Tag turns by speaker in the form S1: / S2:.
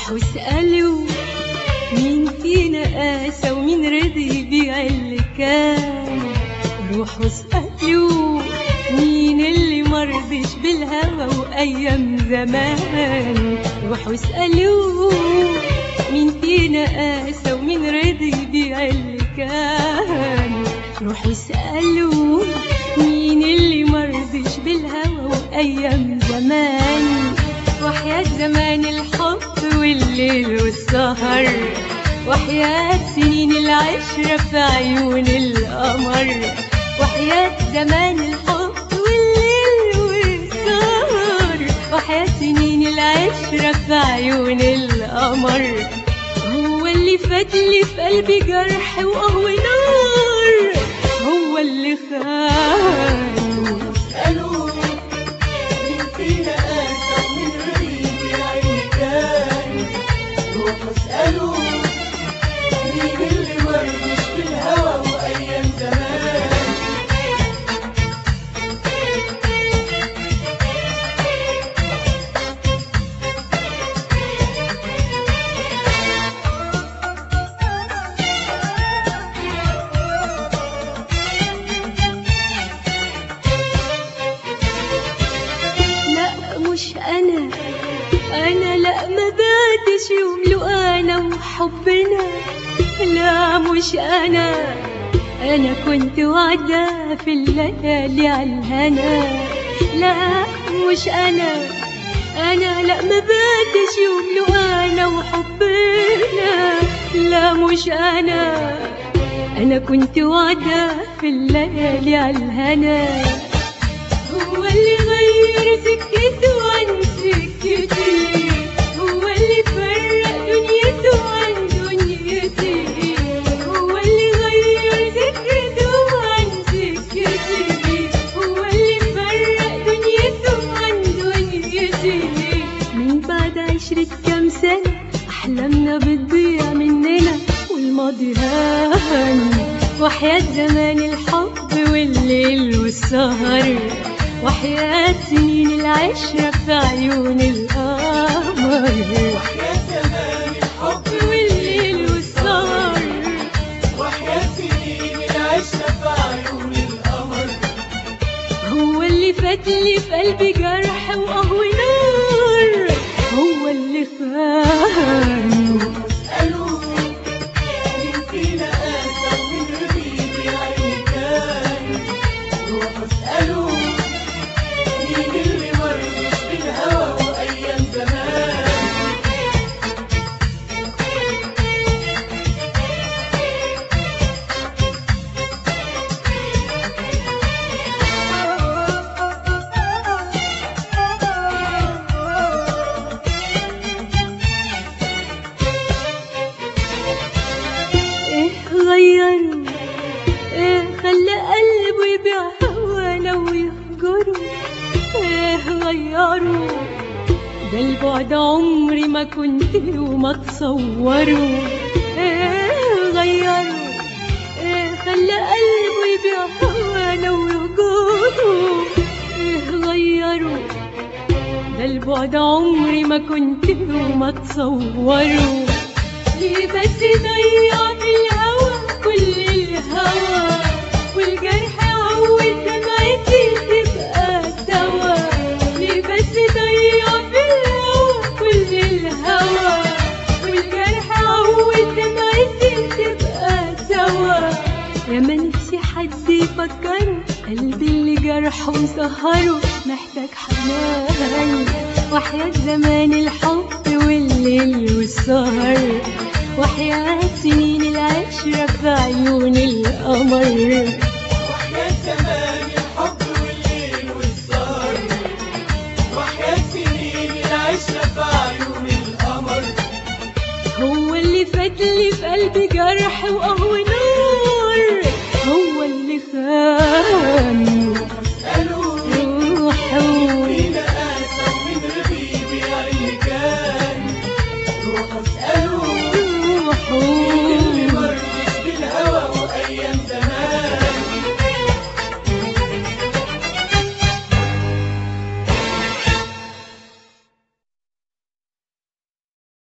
S1: روح واسألوا مين فينا قاسى ومين رضي يبيع اللي كان روح واسألوا مين اللي مرضيش بالهوى وأيام زمان روح واسألوا مين فينا قاسى ومين رضي يبيع اللي كان روح واسألوا مين اللي مرضيش بالهوى وأيام زمان وحياة زمان الحب والليل والسهر وحياة سنين العشرة في عيون القمر وحياة زمان الحب والليل والسهر وحياة سنين العشرة في عيون القمر هو اللي فات لي في قلبي جرح وقهوة نار هو اللي خان
S2: اسألوا مين فينا قاسى ومين رضي يبيع اللي كان روحوا اسألوا مين اللي مرضيش بالهوى وأيام زمان
S1: لا مش انا انا لا ما بعدش يوم لو انا وحبنا لا مش انا انا كنت وعدة في الليالي على الهنا لا مش انا انا لا ما بعدش يوم لو انا وحبنا لا مش انا انا كنت وعدة في الليالي على الهنا هو اللي غير سكته عن سكتي هو اللي فرق دنيته عن دنيتي هو اللي غير سكته عن سكتي هو اللي فرق دنيته عن دنيتي من بعد عشرة كام سنة أحلامنا بتضيع مننا والماضي هان وحياة زمان الحب والليل والسهر وحياة سنين العشرة في عيون القمر
S2: وحياة زمان الحب
S1: والليل والسهر
S2: وحياة سنين العشرة في عيون القمر
S1: هو اللي فات لي في قلبي جرح وقهوة نار هو اللي خان
S2: اسألوا مين فينا قاسى ومين رضي يبيع اللي كان روحوا اسألوا مين اللي مرضيش بالهوى وأيام زمان
S1: ايه غيروا ايه خلى قلبه يبيع هوانا ويهجره ايه غيروا ده البعد عمري ما كنت وما تصوروا ايه غيروا ايه خلى قلبه يبيع هوانا ويهجره ايه غيروا ده البعد عمري ما كنت وما تصوروا ليه بس ضيع في الهوى كل الهوى والجرح عود دمعتي تبقى سوا ليه بس ضيع في الهوى كل الهوى والجرح عود دمعتي تبقى سوا يا ما نفسي حد يفكره قلبي اللي جرحه مسهره محتاج حنان وحياة زمان الحب والليل والسهر وحياة سنين العشرة في عيون القمر
S2: وحياة زمان الحب والليل والسهر وحياة سنين العشرة في عيون القمر
S1: هو اللي فات لي في قلبي جرح وقهوة نار هو اللي خان